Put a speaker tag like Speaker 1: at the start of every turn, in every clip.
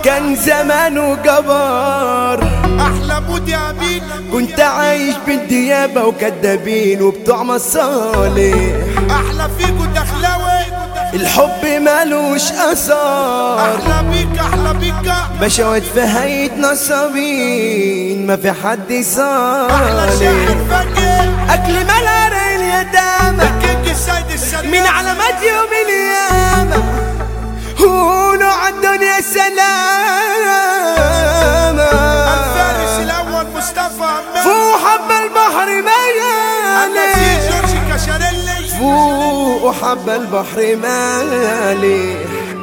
Speaker 1: كان زمانه جبار
Speaker 2: احلى مود يا امين
Speaker 1: كنت عايش بالديابة وكدابين وبتوع مصالح
Speaker 2: احلى فيكو دخلاوي
Speaker 1: الحب مالوش اثار
Speaker 2: احلى بيك احلى بيك
Speaker 1: بشوات في هيئة نصابين ما في حد
Speaker 2: احلى
Speaker 1: صالح
Speaker 2: شاعر فجر
Speaker 1: اكل ملار اليتامى
Speaker 2: الكينج السيد السلام
Speaker 1: من علامات يوم القيامة هونوا عالدنيا سلامة
Speaker 2: الفارس الاول مصطفى عمان
Speaker 1: فوق حب البحر
Speaker 2: النسيج
Speaker 1: مالي
Speaker 2: جورج كاشاريلي
Speaker 1: فوق حب البحر مالي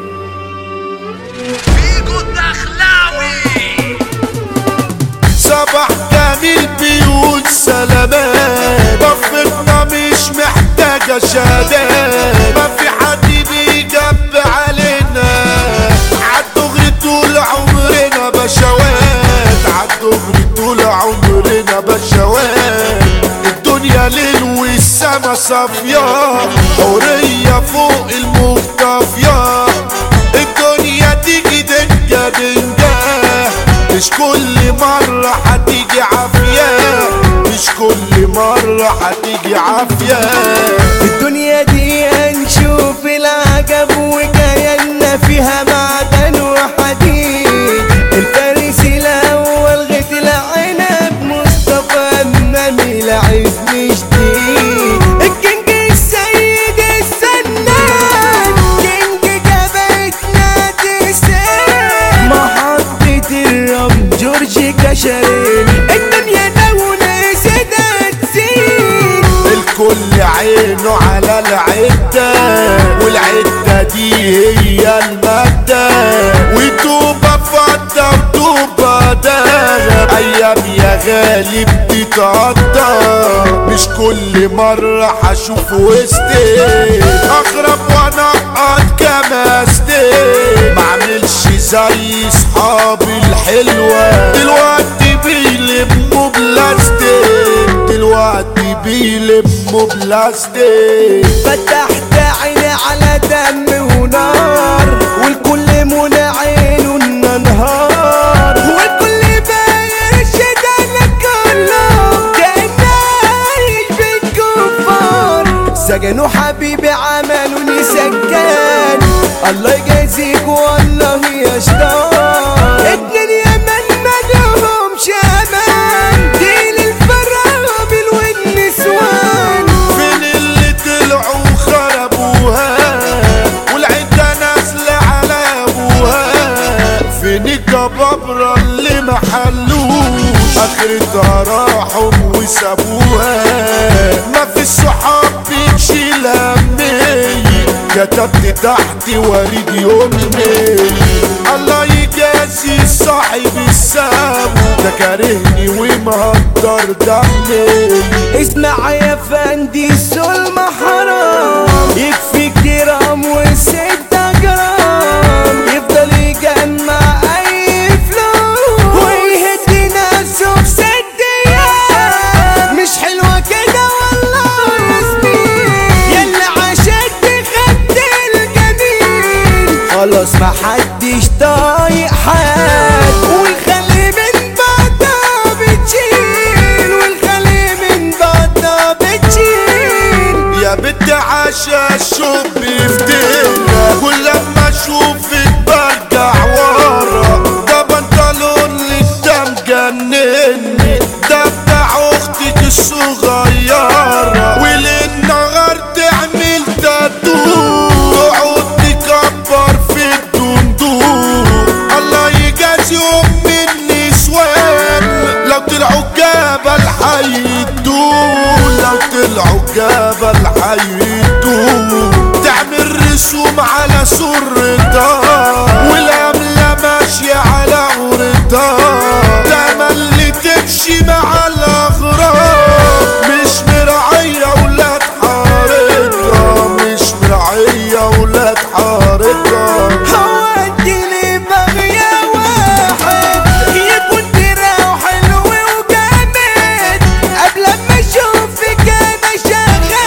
Speaker 2: صباح جميل بيوت سلامات ضفتنا مش محتاجة شهادات ما في حد بيجب علينا عالدغري طول عمرنا بشوات عالدغري طول عمرنا بشوات الدنيا ليل والسما صافية حورية فوق المختفية الدنيا تيجي دنجة دنجة مش كل مرة هتيجي عافية مش كل مرة هتيجي عافية
Speaker 1: الدنيا دي هنشوف العجب وكياننا فيها معدن وحديد الفارس الاول غيت العنب مصطفى النبي لعب جديد الكينج السيد السنان كينج جبهتنا تسال محطة الرمل جورج كشرين الدنيا دولة سدات سين
Speaker 2: الكل عينه على العدة والعدة دي هي المادة وتوبة فضة وتوبة دهب أيام يا غالي بتتقضى مش كل مرة هشوف وسطي أغرب وأنقط كماستي معملش زي صحابي الحلوة دلوقتي بيلموا بلاستيك دلوقتي بيلموا بلاستيك
Speaker 1: فتحت عيني على دم ونار والكل منى عينه النهار والكل باير شدنا كله كان عايش بالكفار سجنوا حبيبي عملوني سكان الله يجازيك والله يا شطار اتنين يمن مالهمش امان دين الفرامل والنسوان
Speaker 2: فين اللي طلعوا خربوها والعدة نازلة على ابوها فين الجبابرة اللي محلوش اخرتها راحوا وسابوها ما في الصحاب بتشيل همي كتبت تحت وريد يومي الله يجازي صاحب السام ده كارهني ومهدر دمي
Speaker 1: اسمع يا فندي الظلم حرام يكفي جرام وستة جرام يفضل يجمع اي فلوس ويهد نفسه في ست ايام مش حلوة كده والله يا زميل يلا عشان تخد الجميل خلاص محدش طايق حد والخلي من بعضها بتشيل والخلي من بعضها بتشيل
Speaker 2: يا بنت عاشا الشوق بيفتنا كل لما اشوفك برجع ورا ده بنطلون لك ده مجنني ده بتاع اختك الصغيرة وللنهار تعمل تاتو تقعد تكبر في الدندور الله يجازيهم من النسوان لو طلعوا جبل حيدون لو طلعوا جبل حيدون تعمل رسوم على سرتها والأملة ماشية على عورتها تملي تمشي مع الأغراب مش مراعية ولاد حارتها مش مراعية ولاد حارتها
Speaker 1: هو اديني بغية واحد يكون دراع حلو وجامد قبل ما اشوفك انا شغال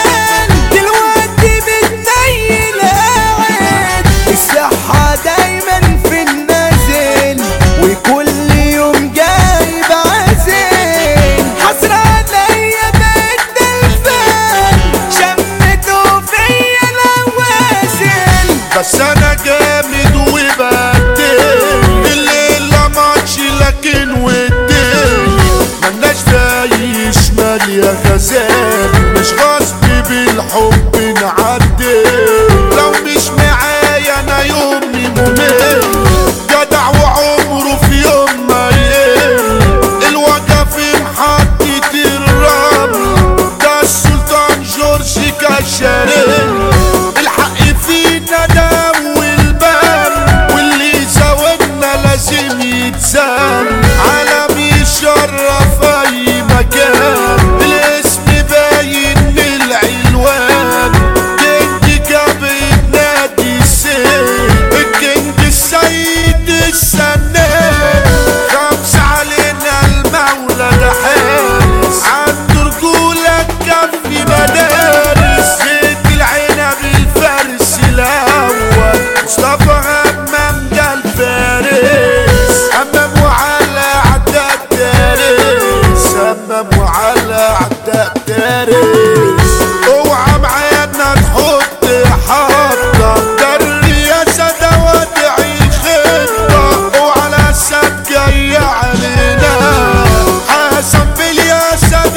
Speaker 2: يا غزال مش غصب بالحب نعدي لو مش معايا انا يومي ممل جدع وعمره في يوم ما يقل الوجع في محطة الرمل ده السلطان جورج كشارل الحق فينا ده والبال واللي زودنا لازم يتزال عالم يشرف اي مكان الاسم باين من العلوان كينج جابت نادي السيد الكينج السيد السنان خمس علينا المولى ده حارس عنده رجولة تكفي مدارس زيت العنب الفارس الاول مصطفى همام ده الفارس همام وعلى عداء التاريس همام وعلى عداء التاريس اوعى معانا تحط حاطة ده الرياسة ده وادعي خطة اوعى الاسد جاي علينا حسن بالياسد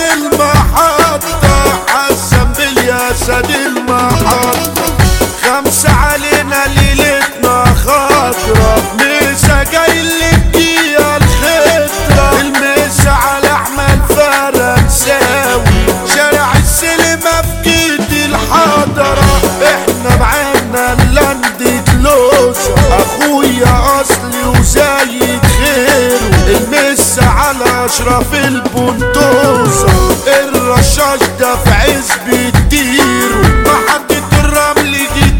Speaker 2: المحطة حسن بالياسد المحطة خمسة علينا ليلتنا خاطرة مسا جاي لك الخطرة المسا على احمد فرنساوي شارع السينما في جيت الحضرة احنا معانا اللاند كلوزة اخويا اصلي وزايد خيره المسا على اشرف البندوزة الرشاش ده في عزب الديرو محطة الرمل جيت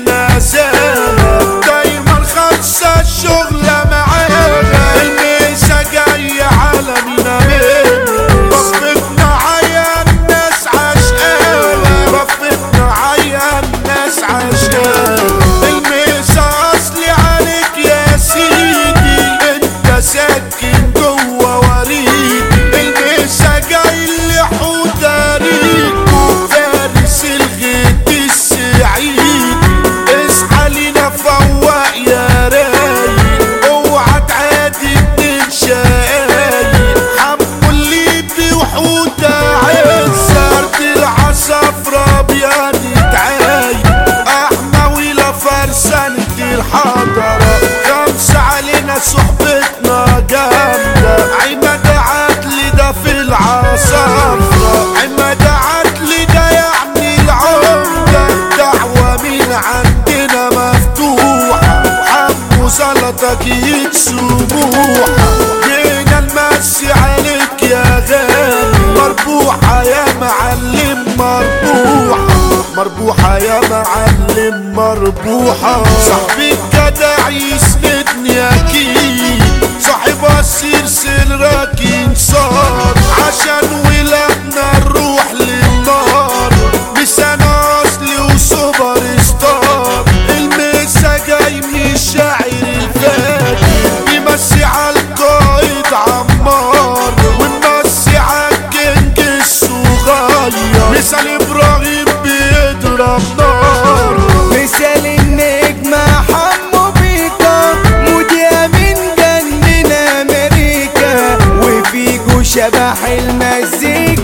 Speaker 2: النزالة دايما خلصة الشغلة معانا الميسا جاية على مينا منه بفتنا عيا الناس عشقانة بفتنا عيا الناس عشقانة الميسا اصلي عليك يا سيدي انت ساكن جوا وريدي الميسا جاي لحوت ريكو فارس الغيط السعيد اصحى لينا فوق يا رايق اوعى تعادي اتنين شايق حمو الليبي وحوت عزة ارض العصافرة بيان تعايق احمى ولا فرسانة الحضرة خمسة علينا صحبتنا جامدة عماد عدلي ده في العصافرة عماد عدلي ده يعني العمدة دعوة من عندنا مفتوحة حمو سلطك يتسبوحة جينا نمسي عليك يا غالي مربوحة يا معلم مربوحة مربوحة يا معلم مربوحة صاحبي الجدع يسندني أكيد صاحب أسير سرك صار عشان ولادنا نروح للنار بسنة أصلي وسوبر ستار المسا جاي من الشاعر الفاجر يمسي على القائد عمار ونمسي على الجنج الصغير مثال إبراهيم بيضرب نار
Speaker 1: مثال النجم حمو بيكا مذيع من جنن امريكا وفيجو شبح المزيكا